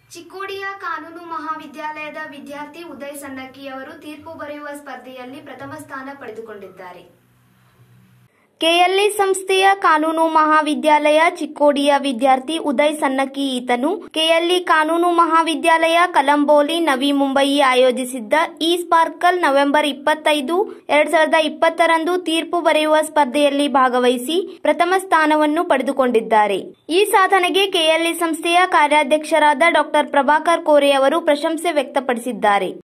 ಚಿಕ್ಕೋಡಿಯ ಕಾನೂನು ಮಹಾವಿದ್ಯಾಲಯದ ವಿದ್ಯಾರ್ಥಿ ಉದಯ್ ಸನ್ನಕ್ಕಿಯವರು ತೀರ್ಪು ಬರೆಯುವ ಸ್ಪರ್ಧೆಯಲ್ಲಿ ಪ್ರಥಮ ಸ್ಥಾನ ಪಡೆದುಕೊಂಡಿದ್ದಾರೆ ಕೆಎಲ್ಇ ಸಂಸ್ಥೆಯ ಕಾನೂನು ಮಹಾವಿದ್ಯಾಲಯ ಚಿಕ್ಕೋಡಿಯ ವಿದ್ಯಾರ್ಥಿ ಉದಯ್ ಸನ್ನಕ್ಕಿ ಈತನು ಕೆಎಲ್ಇ ಕಾನೂನು ಮಹಾವಿದ್ಯಾಲಯ ಕಲಂಬೋಲಿ ನವಿ ಮುಂಬಯಿ ಆಯೋಜಿಸಿದ್ದ ಇ ಸ್ಪಾರ್ಕಲ್ ನವೆಂಬರ್ ಇಪ್ಪತ್ತೈದು ಎರಡ್ ಸಾವಿರದ ಇಪ್ಪತ್ತರಂದು ತೀರ್ಪು ಬರೆಯುವ ಸ್ಪರ್ಧೆಯಲ್ಲಿ ಭಾಗವಹಿಸಿ ಪ್ರಥಮ ಸ್ಥಾನವನ್ನು ಪಡೆದುಕೊಂಡಿದ್ದಾರೆ ಈ ಸಾಧನೆಗೆ ಕೆಎಲ್ಇ ಸಂಸ್ಥೆಯ ಕಾರ್ಯಾಧ್ಯಕ್ಷರಾದ ಡಾಕ್ಟರ್ ಪ್ರಭಾಕರ್ ಕೋರೆ ಅವರು ಪ್ರಶಂಸೆ ವ್ಯಕ್ತಪಡಿಸಿದ್ದಾರೆ